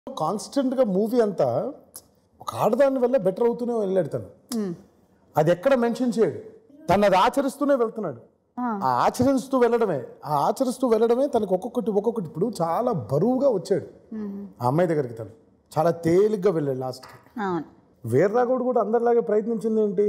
కాన్స్టెంట్గా మూవీ అంతా ఒక ఆడదాని వల్ల బెటర్ అవుతూనే వెళ్ళాడు తను అది ఎక్కడ మెన్షన్ చేయడు తను అది ఆచరిస్తూనే వెళ్తున్నాడు ఆ ఆచరిస్తూ వెళ్ళడమే ఆ ఆచరిస్తూ వెళ్ళడమే తనకు ఒక్కొక్కటి ఒక్కొక్కటి ఇప్పుడు చాలా బరువుగా వచ్చాడు ఆ అమ్మాయి దగ్గరికి తను చాలా తేలిగ్గా వెళ్ళాడు లాస్ట్కి అవును వీర్రాఘవుడు కూడా అందరిలాగే ప్రయత్నించింది ఏంటి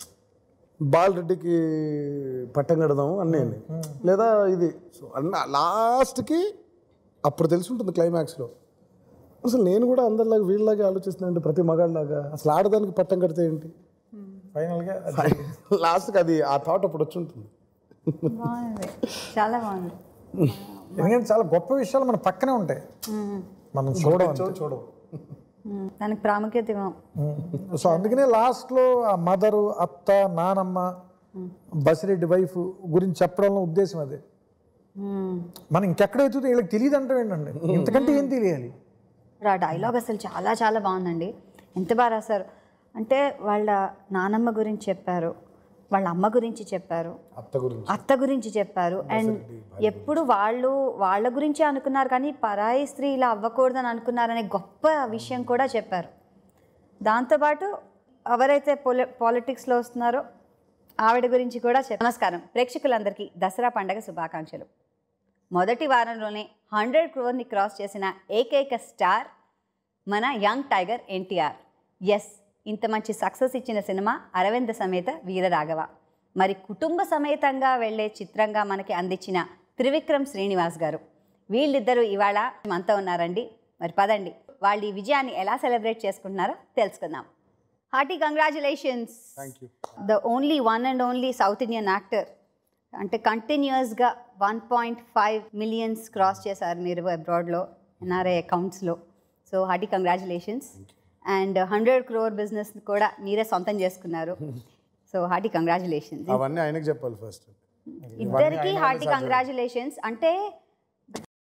బాలరెడ్డికి పట్టం కడదాం అన్నీ అని. లేదా ఇది సో అన్న లాస్ట్కి అప్పుడు తెలిసి ఉంటుంది క్లైమాక్స్లో అసలు నేను కూడా అందరిలాగా వీళ్ళలాగే ఆలోచిస్తున్నాను ప్రతి మగాళ్ళలాగా అసలు ఆడదానికి పట్టం కడితే ఏంటి ఫైనల్గా లాస్ట్కి అది ఆ థాట్ అప్పుడు వచ్చి ఉంటుంది బాగుంది చాలా బాగుంది ఎందుకంటే చాలా గొప్ప విషయాలు మన పక్కనే ఉంటాయి మనం చూడం అంతే. చూడవు మ్మ్. దానికి ప్రాముఖ్యత ఇవ్వం సో అందుకనే లాస్ట్లో ఆ మదరు అత్త నానమ్మ బసిరెడ్డి వైఫ్ గురించి చెప్పడంలో ఉద్దేశం అదే మ్మ్. మనం ఇంకెక్కడైతుందో వీళ్ళకి తెలియదు అంటే ఏంటండి ఇంతకంటే ఏం తెలియాలి ఇప్పుడు ఆ డైలాగ్ అసలు చాలా చాలా బాగుందండి ఎంత బాగా రాశారు అంటే వాళ్ళ నానమ్మ గురించి చెప్పారు వాళ్ళ అమ్మ గురించి చెప్పారు అత్త గురించి అత్త గురించి చెప్పారు అండ్ ఎప్పుడు వాళ్ళు వాళ్ళ గురించే అనుకున్నారు కానీ పరాయి స్త్రీ ఇలా అవ్వకూడదని అనుకున్నారనే గొప్ప విషయం కూడా చెప్పారు దాంతోపాటు ఎవరైతే పొలి పాలిటిక్స్లో వస్తున్నారో ఆవిడ గురించి కూడా చెప్పారు నమస్కారం ప్రేక్షకులందరికీ దసరా పండగ శుభాకాంక్షలు మొదటి వారంలోనే హండ్రెడ్ క్రోర్ని క్రాస్ చేసిన ఏకైక స్టార్ మన యంగ్ టైగర్ ఎన్టీఆర్ ఎస్ ఇంత మంచి సక్సెస్ ఇచ్చిన సినిమా అరవింద సమేత వీరరాఘవ మరి కుటుంబ సమేతంగా వెళ్ళే చిత్రంగా మనకి అందించిన త్రివిక్రమ్ శ్రీనివాస్ గారు వీళ్ళిద్దరూ ఇవాళ మనతో ఉన్నారండి మరి పదండి వాళ్ళు ఈ విజయాన్ని ఎలా సెలబ్రేట్ చేసుకుంటున్నారో తెలుసుకుందాం hearty congratulations the only one and only South Indian actor అంటే కంటిన్యూస్గా one point five millions cross చేశారు మీరు అబ్రాడ్లో ఎన్ఆర్ఐ అకౌంట్స్లో so hearty congratulations and hundred crore business కూడా మీరే సొంతం చేసుకున్నారు సో హార్టీ కంగ్రాచులేషన్స్ అవన్నీ ఆయనకు చెప్పాలి ఫస్ట్ ఇద్దరికి హార్టీ కంగ్రాచులేషన్స్ అంటే